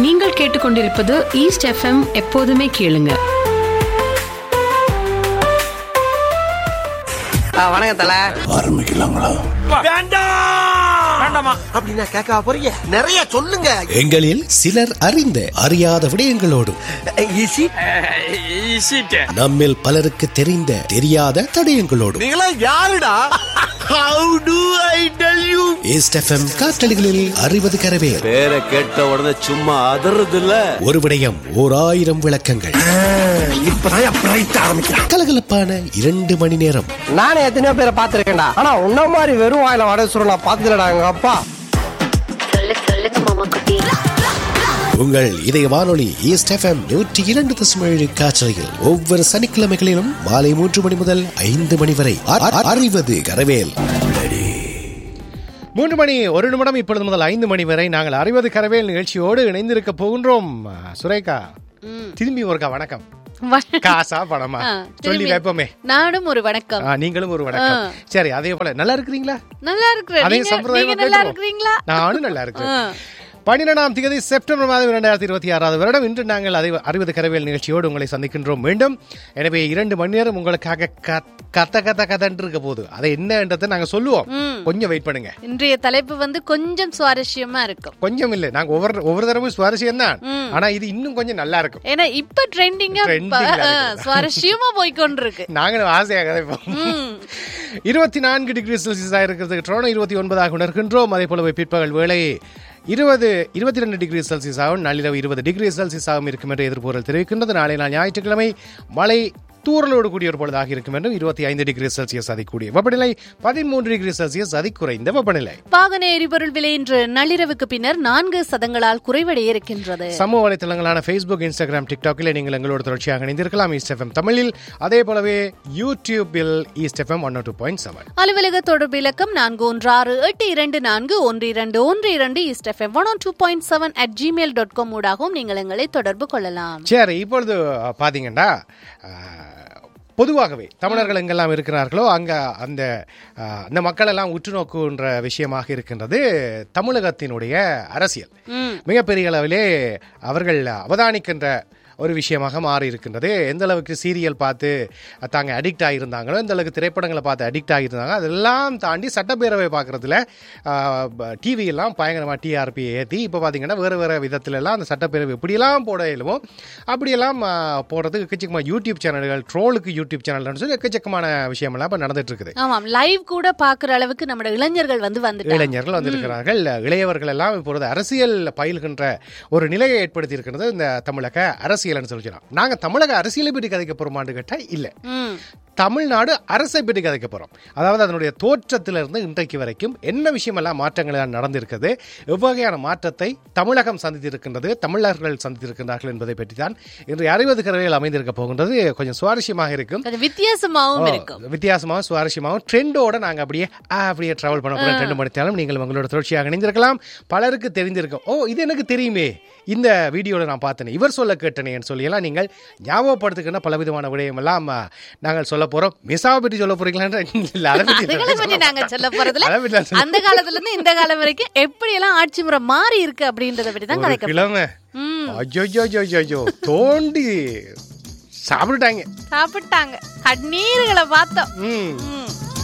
நீங்கள் கேட்டுக்கொண்டிருப்பது east FM எப்போதுமே கேளுங்க ஆ, வணக்கம் தல ஆரம்பிக்கலாங்களா அப்படின்னா கேட்க போறீங்க நிறைய சொல்லுங்க எங்களில் சிலர் அறிந்த அறியாத விடயங்களோடும் ஈஸி நம்மில் பலருக்கு தெரிந்த தெரியாத தடயங்களோடும் நீங்களா யாருடா how do I tell you East FM காற்றலிகளில் அறிவது கரவேல் பேரை கேட்ட உடனே சும்மா அதறது இல்ல ஒரு விடயம் ஓர் ஆயிரம் விளக்கங்கள் இப்பதான் பிரைட் ஆரம்பிக்கிறான் கலகலப்பான இரண்டு மணி நேரம் நானே எத்தனையோ பேரை பார்த்திருக்கேன்டா ஆனா உன்ன மாதிரி வெறும் வாயில வடை சுருள் நான் பார்த்ததுலடா எங்க அப்பா சொல்லு சொல்லுங்க மாமா குட்டி உங்கள் இதய வானொலி ஈஸ்ட் எஃப்எம் நூற்றி இரண்டு தசம் ஏழு காற்றலையில் ஒவ்வொரு சனிக்கிழமைகளிலும் மாலை மூன்று மணி முதல் ஐந்து மணி வரை அ- அ- அறிவது கரவேல் மூன்று மணி ஒரு நிமிடம் இப்பொழுது முதல் ஐந்து மணி வரை நாங்கள் அறிவது கரவேல் நிகழ்ச்சியோடு இணைந்திருக்க போகின்றோம் சுரேகா திரும்பி ஒருக்கா வணக்கம் காசா பணமா ஆ, சொல்லி திரும்பி. வைப்போமே நானும் ஒரு வணக்கம் ஆ, நீங்களும் ஒரு வணக்கம் சரி அதே போல நல்லா இருக்கிறீங்களா நல்லா இருக்கிறேன் அதே நீங்க- சம்பிரதாயமா நீங்க நல்லா கேட்டுருவோம். இருக்கிறீங்களா நானும் நல்லா இருக்கிறேன் பன்னிரெண்டாம் தேதி செப்டம்பர் மாதம் இரண்டாயிரத்தி இருபத்தி ஆறாவது வருடம் இன்று நாங்கள் அதை அறுபது கரவியல் நிகழ்ச்சியோடு உங்களை சந்திக்கின்றோம் மீண்டும் எனவே இரண்டு மணி நேரம் உங்களுக்காக கத்- கத்த கத்த கதன்று இருக்க போகுது அதை என்னன்றதை நாங்க சொல்லுவோம் கொஞ்சம் வெயிட் பண்ணுங்க இன்றைய தலைப்பு வந்து கொஞ்சம் சுவாரஸ்யமா இருக்கும் கொஞ்சம் இல்ல நாங்க ஒவ்வொரு ஒவ்வொரு தடவை சுவாரஸ்யம் தான் ஆனா இது இன்னும் கொஞ்சம் நல்லா இருக்கும் ஏன்னா இப்ப ட்ரெண்டிங்கா Trending ல இருக்கு. சுவாரஸ்யமா போய்க்கொண்டிருக்கு நாங்களும் ஆசையாக கதைப்போம் இருபத்தி நான்கு டிகிரி செல்சியஸ் இருக்கிறதுக்கு ட்ரோனோ இருபத்தி ஒன்பதாக உணர்கின்றோம் அதே போலவே பிற்பகல் வேளை இருபது இருபத்தி ரெண்டு டிகிரி செல்சியஸ் ஆகும் நள்ளிரவு இருபது டிகிரி செல்சியஸ் ஆகும் இருக்கும் என்று எதிர்ப்புகள் தெரிவிக்கின்றது நாளை நாள் ஞாயிற்றுக்கிழமை மழை தூறலோடு கூடிய ஒரு பொழுதாக இருக்கும் என்றும் இருபத்தி ஐந்து டிகிரி செல்சியஸ் அதிகூடிய வெப்பநிலை பதிமூன்று டிகிரி செல்சியஸ் அதிகுறைந்த வெப்பநிலை வாகன எரிபொருள் விலை இன்று நள்ளிரவுக்கு பின்னர் நான்கு சதங்களால் குறைவடைய இருக்கின்றது சமூக வலைத்தளங்களான ஃபேஸ்புக் இன்ஸ்டாகிராம் டிக்டாக்கில் நீங்கள் எங்களோட தொடர்ச்சியாக இணைந்திருக்கலாம் ஈஸ்ட் எஃப்எம் தமிழில் அதே போலவே யூடியூபில் East FM one two point seven அலுவலக தொடர்பு இலக்கம் நான்கு ஒன்று ஆறு எட்டு இரண்டு நான்கு ஒன்று இரண்டு ஒன்று இரண்டு East FM one two point seven at Gmail dot com ஊடாகவும் நீங்கள் எங்களை தொடர்பு கொள்ளலாம் சரி இப்பொழுது அஹ், பாத்தீங்கன்னா அஹ், பொதுவாகவே தமிழர்கள் எங்கெல்லாம் இருக்கிறார்களோ அங்க அந்த அஹ், அந்த மக்கள் எல்லாம் உற்று நோக்குன்ற விஷயமாக இருக்கின்றது தமிழகத்தினுடைய அரசியல் மிகப்பெரிய அளவிலே அவர்கள் அவதானிக்கின்ற ஒரு விஷயமாக மாறி இருக்கின்றது எந்த அளவுக்கு சீரியல் பார்த்து தாங்க அடிக்ட் ஆகியிருந்தாங்களோ எந்த அளவுக்கு திரைப்படங்களை பார்த்து அடிக்ட் ஆகியிருந்தாங்க அதெல்லாம் தாண்டி சட்டப்பேரவை பார்க்குறதுல டிவி எல்லாம் பயங்கரமாக டிஆர்பி ஏற்றி இப்போ பார்த்தீங்கன்னா வேறு வேறு விதத்துல எல்லாம் அந்த சட்டப்பேரவை எப்படியெல்லாம் போட இயலுமோ அப்படியெல்லாம் ஆ, போடுறதுக்கு எக்கச்சக்கமாக யூடியூப் சேனல்கள் ட்ரோலுக்கு யூடியூப் சேனல்னு சொல்லி எக்கச்சக்கமான விஷயமெல்லாம் இப்போ நடந்துட்டு இருக்குது ஆமாம் லைவ் கூட பாக்குற அளவுக்கு நம்ம இளைஞர்கள் வந்து வந்துட்டாங்க இளைஞர்கள் வந்திருக்கிறார்கள் இளையவர்கள் எல்லாம் இப்பொழுது அரசியல் பயில்கின்ற ஒரு நிலையை ஏற்படுத்தி இருக்கிறது இந்த தமிழக அரசியல்னு சொல்லி சொல்லலாம் நாங்க தமிழக அரசியலை பற்றி கதைக்க போறோமான்னு கேட்டா இல்ல ம். தமிழ்நாடு அரசை பற்றி கதைக்க போறோம் அதாவது அதனுடைய தோற்றத்திலிருந்து இன்றைக்கு வரைக்கும் என்ன விஷயமெல்லாம் மாற்றங்கள் எல்லாம் நடந்திருக்கிறது எவ்வகையான மாற்றத்தை தமிழகம் சந்தித்திருக்கின்றது தமிழர்கள் சந்தித்திருக்கின்றார்கள் என்பதை பற்றி தான் இன்று அறுபது கரவையில் அமைந்திருக்க போகின்றது கொஞ்சம் சுவாரஸ்யமாக இருக்கும் அது வித்தியாசமாவும் ஓ, இருக்கும் வித்தியாசமாகவும் சுவாரஸ்யமாகவும் ட்ரெண்டோட நாங்க அப்படியே ஆ, அப்படியே டிராவல் பண்ண போறோம் ட்ரெண்ட் படித்தாலும் நீங்கள் உங்களோட தொடர்ச்சியாக இணைந்திருக்கலாம் பலருக்கு தெரிந்திருக்கும் ஓ இது எனக்கு தெரியுமே இந்த வீடியோல நான் பார்த்தேனே இவர் சொல்ல கேட்டனேன்னு சொல்லி எல்லாம் நீங்கள் ஞாபகப்படுத்துக்கிற பலவிதமான விடயம் எல்லாம் ஆ, நாங்கள் சொல்ல போறோம் மிசாவை பற்றி சொல்ல போறீங்களான்ற இல்ல அதை பற்றி அதுகளை பற்றி நாங்க சொல்ல போறதுல அதை பற்றி நான் சொல்ல- அந்த காலத்துல இருந்து இந்த காலம் வரைக்கும் எப்படி எல்லாம் ஆட்சி முறை மாறி இருக்கு அப்படின்றத பற்றி தான் ஒரு கதைக்க கிழமை ஐயோ ஐயோ தோண்டி சாப்பிட்டுட்டாங்க சாப்பிட்டாங்க கண்ணீர்களை பார்த்தோம் ம் ம்.